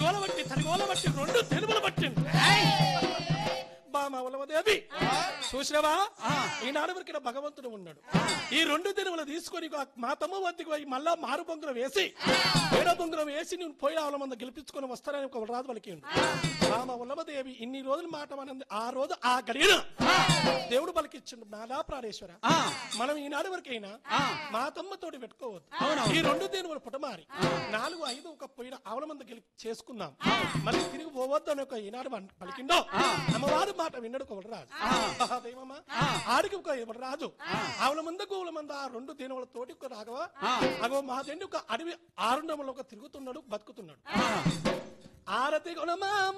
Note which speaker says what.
Speaker 1: గోల బట్టి తడి గోల బట్టి రెండు తెలుగులు పట్టింది బామ ఉలవదేవి చూసినవా ఈనాడు వరకు భగవంతుడు ఉన్నాడు ఈ రెండు దినములు తీసుకొని ఇక మా తమ్మ వద్దకు పోయి మళ్ళా మారు బొంగురం వేసి ఏడో బొంగురం వేసి నేను పోయి ఆవుల మంద గెలిపించుకొని వస్తానని ఒక రాజు వాళ్ళకి బామ ఉలవదేవి ఇన్ని రోజులు మాట మనది ఆ రోజు ఆ గడియన దేవుడు పలికిచ్చిండు నాదా ప్రాణేశ్వర మనం ఈనాడు వరకైనా మా తమ్మతోటి పెట్టుకోవద్దు ఈ రెండు దేనువులు పుటమారి నాలుగు ఐదు ఒక పోయిన ఆవుల మంద గెలిపి చేసుకుందాం మళ్ళీ తిరిగి పోవద్దు అని ఒక ఈనాడు మన పలికిండో అమ్మవారు మాట విన్నడు ఒక రాజు దైవమా ఆడికి ఒక ఎవడు రాజు ఆవుల మంద గోవుల మంద ఆ రెండు దేనువుల తోటి ఒక రాఘవ అగో మా తండ్రి ఒక అడవి ఆరుండములో ఒక తిరుగుతున్నాడు బతుకుతున్నాడు ఆరతి గుణమా